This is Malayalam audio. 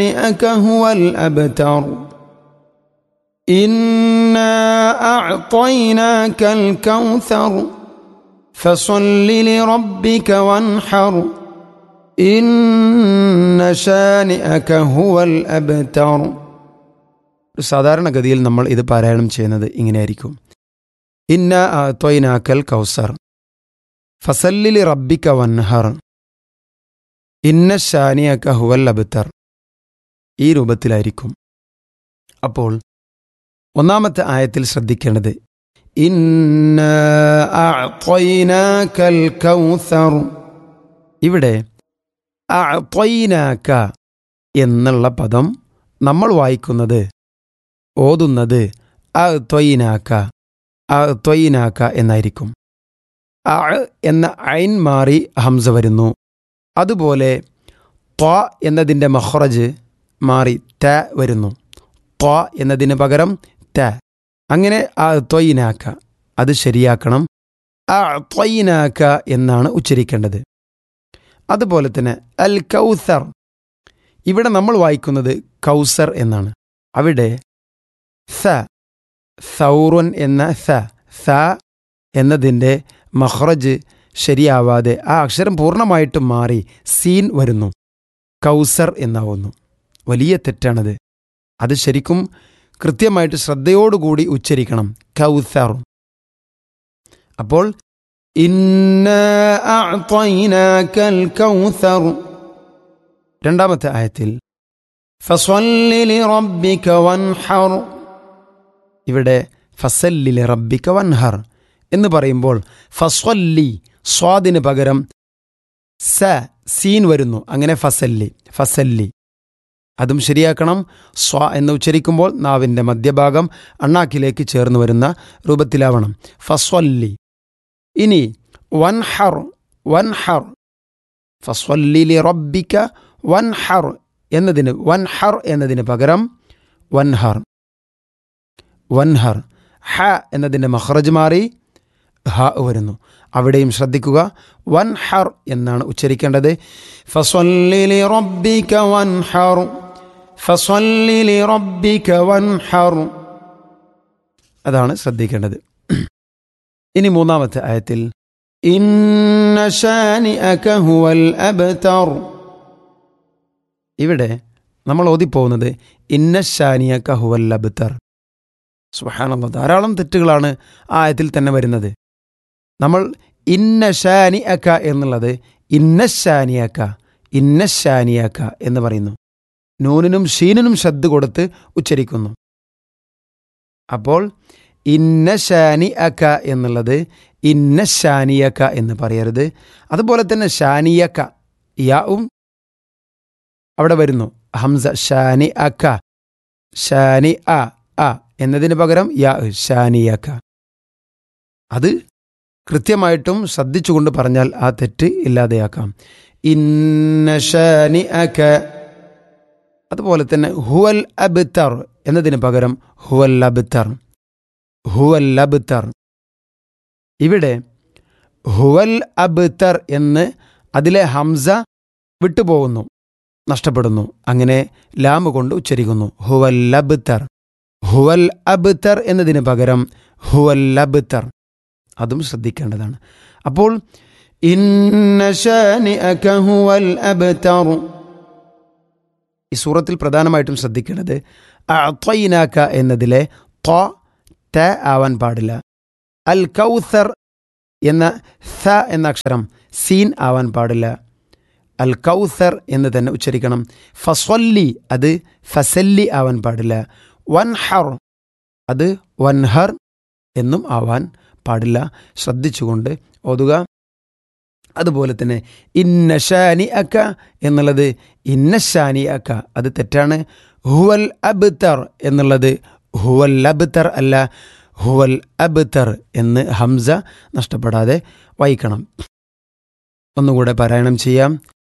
شانئك هو الأبتر إنا أعطيناك الكوثر فصل لربك وانحر إن شانئك هو الأبتر ഒരു സാധാരണഗതിയിൽ നമ്മൾ ഇത് പാരായണം ചെയ്യുന്നത് ഇങ്ങനെയായിരിക്കും ഇന്ന ത്വയ്നാക്കൽ കൗസർ ഫസല്ലിലി റബ്ബിക വൻഹർ ഇന്ന ഷാനിയക്ക ഹുവൽ അബുത്തർ ഈ രൂപത്തിലായിരിക്കും അപ്പോൾ ഒന്നാമത്തെ ആയത്തിൽ ശ്രദ്ധിക്കേണ്ടത് ഇന്ന അഅ്തൈനാക്കൽ കൗസർ ഇവിടെ അഅ്തൈനാക്ക എന്നുള്ള പദം നമ്മൾ വായിക്കുന്നത് ഓതുന്നത് അ ത്വയിനാക്ക അ ത്വയിനാക്ക എന്നായിരിക്കും അ എന്ന ഐൻ മാറി ഹംസ വരുന്നു അതുപോലെ ത്വ എന്നതിൻ്റെ മഹ്റജ് മാറി ത വരുന്നു ത്വ എന്നതിന് പകരം ത അങ്ങനെ ആ ത്വയിനാക്ക അത് ശരിയാക്കണം ആ ത്വയിനാക്ക എന്നാണ് ഉച്ചരിക്കേണ്ടത് അതുപോലെ തന്നെ അൽ കൗസർ ഇവിടെ നമ്മൾ വായിക്കുന്നത് കൗസർ എന്നാണ് അവിടെ സ സൗറുൻ എന്ന സ സ എന്നതിൻ്റെ മഹ്റജ് ശരിയാവാതെ ആ അക്ഷരം പൂർണ്ണമായിട്ടും മാറി സീൻ വരുന്നു കൗസർ എന്നാവുന്നു വലിയ തെറ്റാണത് അത് ശരിക്കും കൃത്യമായിട്ട് ശ്രദ്ധയോടുകൂടി ഉച്ചരിക്കണം കൗസർ അപ്പോൾ ഇന്ന അഅ്തൈനാക്കൽ കൗസർ രണ്ടാമത്തെ ആയത്തിൽ ഫസ്വല്ലി ലിറബ്ബിക വൻഹർ ഇവിടെ ഫസല്ലിലെ റബ്ബിക വൻഹർ എന്ന് പറയുമ്പോൾ ഫസ്വല്ലി സ്വാദിന് പകരം സ സീൻ വരുന്നു അങ്ങനെ ഫസല്ലി ഫസല്ലി അതും ശരിയാക്കണം സ്വ എന്ന് ഉച്ചരിക്കുമ്പോൾ നാവിൻ്റെ മധ്യഭാഗം അണ്ണാക്കിലേക്ക് ചേർന്ന് വരുന്ന രൂപത്തിലാവണം ഫസ്വല്ലി ഇനി വൻഹർ വൻഹർ ഫസ്വല്ലി റബ്ബിക വൻഹർ എന്നതിന് വൻഹർ എന്നതിന് പകരം വൻഹർ വൻഹർ ഹ എന്നതിൻ്റെ മഹ്റജ് മാറി ഹ വരുന്നു അവിടെയും ശ്രദ്ധിക്കുക വൻഹർ എന്നാണ് ഉച്ചരിക്കേണ്ടത് ഫസ്വല്ലി റബ്ബിക വൻഹർ ഫസ്വല്ലി റബ്ബിക വൻഹർ അതാണ് ശ്രദ്ധിക്കേണ്ടത് ഇനി മൂന്നാമത്തെ ആയത്തിൽ ഇന്ന ഷാനിഅക ഹുവൽ അബ്തർ ഇവിടെ നമ്മൾ ഓതിപ്പോകുന്നത് ഇന്ന ഷാനിയക ഹുവൽ അബ്തർ സുഹാനുള്ള ധാരാളം തെറ്റുകളാണ് ആ ആയത്തിൽ തന്നെ വരുന്നത് നമ്മൾ ഇന്ന ഷാനി അക്ക എന്നുള്ളത് ഇന്ന ഷാനിയക്ക ഇന്ന ഷാനിയക്ക എന്ന് പറയുന്നു നൂനിനും ഷീനിനും ശ്രദ്ധ കൊടുത്ത് ഉച്ചരിക്കുന്നു അപ്പോൾ ഇന്ന ഷാനി അക്ക എന്നുള്ളത് ഇന്ന ഷാനിയക്ക എന്ന് പറയരുത് അതുപോലെ തന്നെ ഷാനിയക്ക യാവും അവിടെ വരുന്നു ഹംസ ഷാനി അക്ക ഷാനി അ അ എന്നതിന് പകരം യാ ഷാനിയക്ക അത് കൃത്യമായിട്ടും ശ്രദ്ധിച്ചുകൊണ്ട് പറഞ്ഞാൽ ആ തെറ്റ് ഇല്ലാതെയാക്കാം ഇന്ന ഷാനി അക അതുപോലെ തന്നെ ഹുവൽ അബ്തർ എന്നതിന് പകരം ഹുവൽ അബ്തർ ഹുവൽ അബ്തർ ഇവിടെ ഹുവൽ അബ്തർ എന്ന് അതിലെ ഹംസ വിട്ടുപോകുന്നു നഷ്ടപ്പെടുന്നു അങ്ങനെ ലാമ് കൊണ്ട് ഉച്ചരിക്കുന്നു ഹുവൽ അബ്തർ ഹുവൽ അബ്തർ എന്നതിന് പകരം ഹുവൽ അബ്തർ അതും ശ്രദ്ധിക്കേണ്ടതാണ് അപ്പോൾ ഇന്ന ഷാനിഅക ഹുവൽ അബ്തർ ഈ സൂറത്തിൽ പ്രധാനമായിട്ടും ശ്രദ്ധിക്കേണ്ടത് അഅ്തൈനാക എന്നതിലെ ത ത ആവാൻ പാടില്ല അൽ കൗസർ എന്ന സ എന്ന അക്ഷരം സീൻ ആവാൻ പാടില്ല അൽ കൗസർ എന്ന് തന്നെ ഉച്ചരിക്കണം ഫസ്വല്ലി അത് ഫസല്ലി ആവാൻ പാടില്ല വൻഹർ അത് വൻഹർ എന്നും ആവാൻ പാടില്ല ശ്രദ്ധിച്ചുകൊണ്ട് ഓതുക അതുപോലെ തന്നെ ഇന്നഷാനി അക്ക എന്നുള്ളത് ഇന്നഷാനി അക്ക അത് തെറ്റാണ് ഹുവൽ അബ്തർ എന്നുള്ളത് ഹുവൽ അബ്തർ അല്ല ഹുവൽ അബ്തർ എന്ന് ഹംസ നഷ്ടപ്പെടാതെ വായിക്കണം ഒന്നുകൂടെ പാരായണം ചെയ്യാം